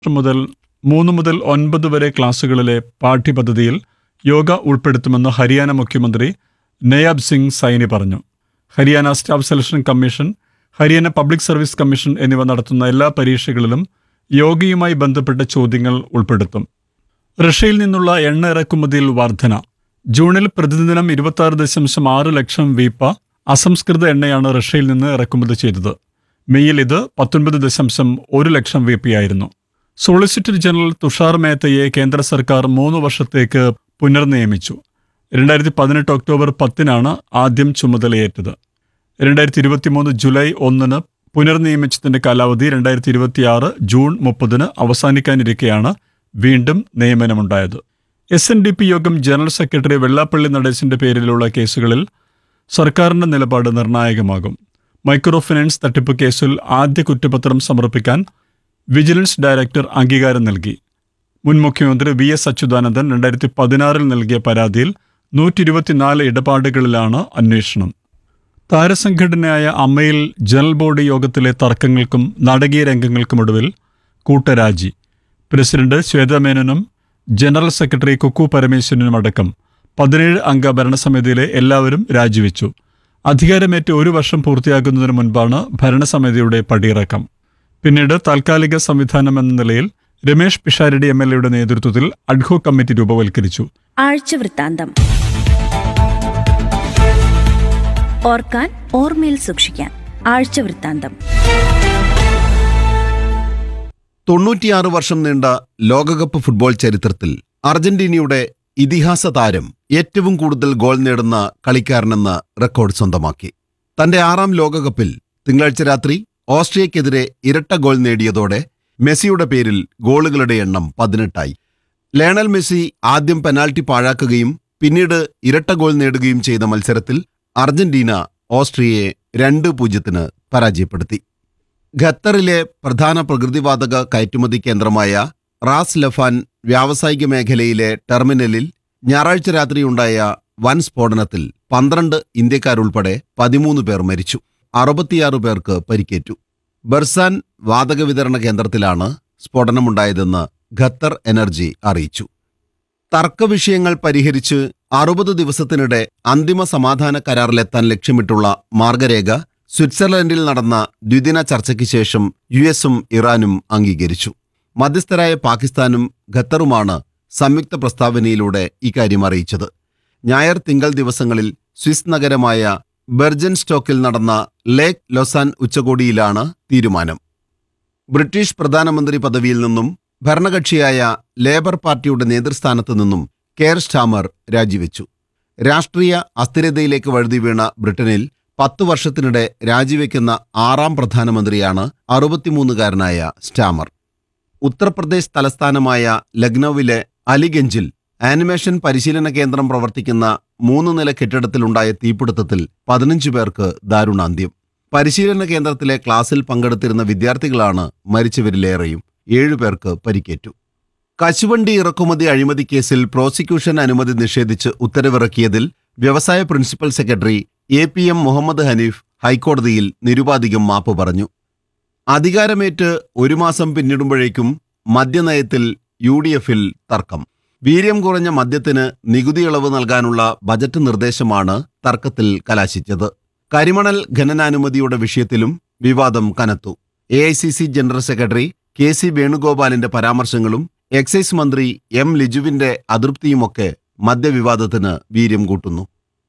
മുതൽ മൂന്ന് മുതൽ ഒൻപത് വരെ ക്ലാസുകളിലെ പാഠ്യപദ്ധതിയിൽ യോഗ ഉൾപ്പെടുത്തുമെന്ന് ഹരിയാന മുഖ്യമന്ത്രി നയാബ് സിംഗ് സൈനി പറഞ്ഞു Haryana staff selection commission Haryana public service commission എന്നിവ നടത്തുന്ന എല്ലാ പരീക്ഷകളിലും യോഗയുമായി ബന്ധപ്പെട്ട ചോദ്യങ്ങൾ ഉൾപ്പെടുത്തും റഷ്യയിൽ നിന്നുള്ള എണ്ണ ഇറക്കുമതിയിൽ വർധന ജൂണിൽ പ്രതിദിനം ഇരുപത്തി ആറ് ദശാംശം ആറ് ലക്ഷം വീപ്പ അസംസ്കൃത എണ്ണയാണ് റഷ്യയിൽ നിന്ന് ഇറക്കുമതി ചെയ്തത് മെയ്യിൽ ഇത് പത്തൊൻപത് ദശാംശം ഒരു ലക്ഷം വീപ്പയായിരുന്നു സോളിസിറ്റർ ജനറൽ തുഷാർ മേത്തയെ കേന്ദ്ര സർക്കാർ മൂന്ന് വർഷത്തേക്ക് പുനർനിയമിച്ചു രണ്ടായിരത്തി പതിനെട്ട് ഒക്ടോബർ പത്തിനാണ് ആദ്യം ചുമതലയേറ്റത് രണ്ടായിരത്തി ഇരുപത്തിമൂന്ന് ജൂലൈ ഒന്നിന് പുനർനിയമിച്ചതിന്റെ കാലാവധി രണ്ടായിരത്തി ഇരുപത്തിയാറ് ജൂൺ മുപ്പതിന് അവസാനിക്കാനിരിക്കെയാണ് വീണ്ടും നിയമനമുണ്ടായത് എസ് എൻ ഡി പി യോഗം ജനറൽ സെക്രട്ടറി വെള്ളാപ്പള്ളി നടേശന്റെ പേരിലുള്ള കേസുകളിൽ സർക്കാരിന്റെ നിലപാട് നിർണായകമാകും മൈക്രോ ഫിനാൻസ് തട്ടിപ്പ് കേസിൽ ആദ്യ കുറ്റപത്രം സമർപ്പിക്കാൻ വിജിലൻസ് ഡയറക്ടർ അംഗീകാരം നൽകി മുൻ മുഖ്യമന്ത്രി വി എസ് അച്യുതാനന്ദൻ രണ്ടായിരത്തി പതിനാറിൽ നൽകിയ പരാതിയിൽ നൂറ്റി ഇരുപത്തിനാല് ഇടപാടുകളിലാണ് അന്വേഷണം താരസംഘടനയായ അമ്മയിൽ ജനറൽ ബോഡി യോഗത്തിലെ തർക്കങ്ങൾക്കും നാടകീയ രംഗങ്ങൾക്കുമൊടുവിൽ കൂട്ടരാജി പ്രസിഡന്റ് ശ്വേതമേനോനും ജനറൽ സെക്രട്ടറി കുക്കു പരമേശ്വരനും അടക്കം പതിനേഴ് അംഗ ഭരണസമിതിയിലെ എല്ലാവരും രാജിവെച്ചു അധികാരമേറ്റ് ഒരു വർഷം പൂർത്തിയാകുന്നതിന് മുൻപാണ് ഭരണസമിതിയുടെ പടിയിറക്കം പിന്നീട് താൽക്കാലിക സംവിധാനം എന്ന നിലയിൽ രമേഷ് പിഷാരടി എം എൽ എയുടെ നേതൃത്വത്തിൽ അഡ്ഹോ കമ്മിറ്റി രൂപവൽക്കരിച്ചു ആഴ്ച വൃത്താന്തം ഓർക്കാൻ ഓർമ്മയിൽ സൂക്ഷിക്കാൻ ആഴ്ച വൃത്താന്തം തൊണ്ണൂറ്റിയാറ് വർഷം നീണ്ട ലോകകപ്പ് ഫുട്ബോൾ ചരിത്രത്തിൽ അർജന്റീനയുടെ ഇതിഹാസ താരം ഏറ്റവും കൂടുതൽ ഗോൾ നേടുന്ന കളിക്കാരനെന്ന റെക്കോർഡ് സ്വന്തമാക്കി തന്റെ ആറാം ലോകകപ്പിൽ തിങ്കളാഴ്ച രാത്രി ഓസ്ട്രിയക്കെതിരെ ഇരട്ട ഗോൾ നേടിയതോടെ മെസ്സിയുടെ പേരിൽ ഗോളുകളുടെ എണ്ണം പതിനെട്ടായി ലയണൽ മെസ്സി ആദ്യം പെനാൽറ്റി പാഴാക്കുകയും പിന്നീട് ഇരട്ട ഗോൾ നേടുകയും ചെയ്ത മത്സരത്തിൽ അർജന്റീന ഓസ്ട്രിയയെ രണ്ട് പൂജ്യത്തിന് പരാജയപ്പെടുത്തി ഖത്തറിലെ പ്രധാന പ്രകൃതിവാതക കയറ്റുമതി കേന്ദ്രമായ റാസ് ലഫാൻ വ്യാവസായിക മേഖലയിലെ ടെർമിനലിൽ ഞായറാഴ്ച രാത്രിയുണ്ടായ വൻ സ്ഫോടനത്തിൽ പന്ത്രണ്ട് ഇന്ത്യക്കാരുൾപ്പെടെ പതിമൂന്ന് പേർ മരിച്ചു അറുപത്തിയാറ് പേർക്ക് പരിക്കേറ്റു ബർസാൻ വാതക വിതരണ കേന്ദ്രത്തിലാണ് സ്ഫോടനമുണ്ടായതെന്ന് ഖത്തർ എനർജി അറിയിച്ചു തർക്കവിഷയങ്ങൾ പരിഹരിച്ച് അറുപത് ദിവസത്തിനിടെ അന്തിമ സമാധാന കരാറിലെത്താൻ ലക്ഷ്യമിട്ടുള്ള മാർഗരേഖ സ്വിറ്റ്സർലൻഡിൽ നടന്ന ദ്വിദിന ചർച്ചയ്ക്ക് ശേഷം യു എസും ഇറാനും അംഗീകരിച്ചു മധ്യസ്ഥരായ പാകിസ്ഥാനും ഖത്തറുമാണ് സംയുക്ത പ്രസ്താവനയിലൂടെ ഇക്കാര്യം അറിയിച്ചത് ഞായർ തിങ്കൾ ദിവസങ്ങളിൽ സ്വിസ് നഗരമായ ബെർജൻ സ്റ്റോക്കിൽ നടന്ന ലേക്ക് ലൊസാൻ ഉച്ചകോടിയിലാണ് തീരുമാനം ബ്രിട്ടീഷ് പ്രധാനമന്ത്രി പദവിയിൽ നിന്നും ഭരണകക്ഷിയായ ലേബർ പാർട്ടിയുടെ നേതൃസ്ഥാനത്ത് നിന്നും കെയർ സ്റ്റാമർ രാജിവെച്ചു രാഷ്ട്രീയ അസ്ഥിരതയിലേക്ക് വഴുതി വീണ ബ്രിട്ടനിൽ പത്തു വർഷത്തിനിടെ രാജിവെക്കുന്ന ആറാം പ്രധാനമന്ത്രിയാണ് അറുപത്തിമൂന്നുകാരനായ സ്റ്റാമർ ഉത്തർപ്രദേശ് തലസ്ഥാനമായ ലക്നൌവിലെ അലിഗഞ്ചിൽ ആനിമേഷൻ പരിശീലന കേന്ദ്രം പ്രവർത്തിക്കുന്ന മൂന്ന് നില കെട്ടിടത്തിലുണ്ടായ തീപിടുത്തത്തിൽ പതിനഞ്ച് പേർക്ക് ദാരുണാന്ത്യം പരിശീലന കേന്ദ്രത്തിലെ ക്ലാസ്സിൽ പങ്കെടുത്തിരുന്ന വിദ്യാർത്ഥികളാണ് മരിച്ചവരിലേറെയും ഏഴുപേർക്ക് പരിക്കേറ്റു കശുവണ്ടി ഇറക്കുമതി അഴിമതി കേസിൽ പ്രോസിക്യൂഷൻ അനുമതി നിഷേധിച്ച് ഉത്തരവിറക്കിയതിൽ വ്യവസായ principal secretary A P M Muhammad Hanif ഹൈക്കോടതിയിൽ നിരുപാധികം മാപ്പ് പറഞ്ഞു അധികാരമേറ്റ് ഒരു മാസം പിന്നിടുമ്പോഴേക്കും മദ്യനയത്തിൽ യു ഡി എഫിൽ തർക്കം വീര്യം കുറഞ്ഞ മദ്യത്തിന് നികുതി ഇളവ് നൽകാനുള്ള ബജറ്റ് നിർദ്ദേശമാണ് തർക്കത്തിൽ കലാശിച്ചത് കരിമണൽ ഖനനാനുമതിയുടെ വിഷയത്തിലും വിവാദം കനത്തു A I C C general secretary K C വേണുഗോപാലിന്റെ പരാമർശങ്ങളും എക്സൈസ് മന്ത്രി എം ലിജുവിന്റെ അതൃപ്തിയുമൊക്കെ മദ്യവിവാദത്തിന് വീര്യം കൂട്ടുന്നു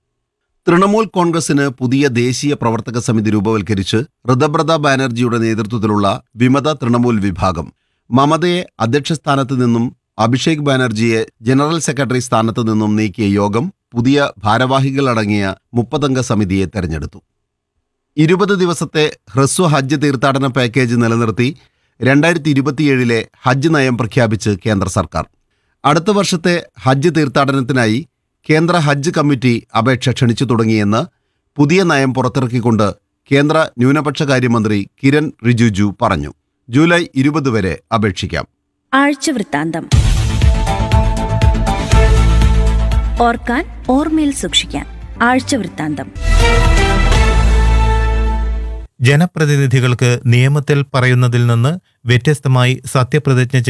തൃണമൂൽ കോൺഗ്രസിന് പുതിയ ദേശീയ പ്രവർത്തക സമിതി രൂപവൽക്കരിച്ച് ഋതബ്രത ബാനർജിയുടെ നേതൃത്വത്തിലുള്ള വിമത തൃണമൂൽ വിഭാഗം മമതയെ അധ്യക്ഷ സ്ഥാനത്ത് നിന്നും അഭിഷേക് ബാനർജിയെ ജനറൽ സെക്രട്ടറി സ്ഥാനത്ത് നിന്നും നീക്കിയ യോഗം പുതിയ ഭാരവാഹികളടങ്ങിയ മുപ്പതംഗ സമിതിയെ തെരഞ്ഞെടുത്തു ഇരുപത് ദിവസത്തെ ഹ്രസ്വ ഹജ്ജ് തീർത്ഥാടന പാക്കേജ് നിലനിർത്തി രണ്ടായിരത്തി ഇരുപത്തിയേഴിലെ ഹജ്ജ് നയം പ്രഖ്യാപിച്ച് കേന്ദ്ര സർക്കാർ അടുത്ത വർഷത്തെ ഹജ്ജ് തീർത്ഥാടനത്തിനായി കേന്ദ്ര ഹജ്ജ് കമ്മിറ്റി അപേക്ഷ ക്ഷണിച്ചു തുടങ്ങിയെന്ന് പുതിയ നയം പുറത്തിറക്കിക്കൊണ്ട് കേന്ദ്ര ന്യൂനപക്ഷകാര്യമന്ത്രി കിരൺ റിജിജു പറഞ്ഞു ജൂലൈ ഇരുപത് വരെ അപേക്ഷിക്കാം ആഴ്ച വൃത്താന്തം ഓർക്കാൻ ഓർമ്മയിൽ സൂക്ഷിക്കാൻ ആഴ്ച വൃത്താന്തം ജനപ്രതിനിധികൾക്ക് നിയമത്തിൽ പറയുന്നതിൽ നിന്ന് വ്യത്യസ്തമായി സത്യപ്രതിജ്ഞ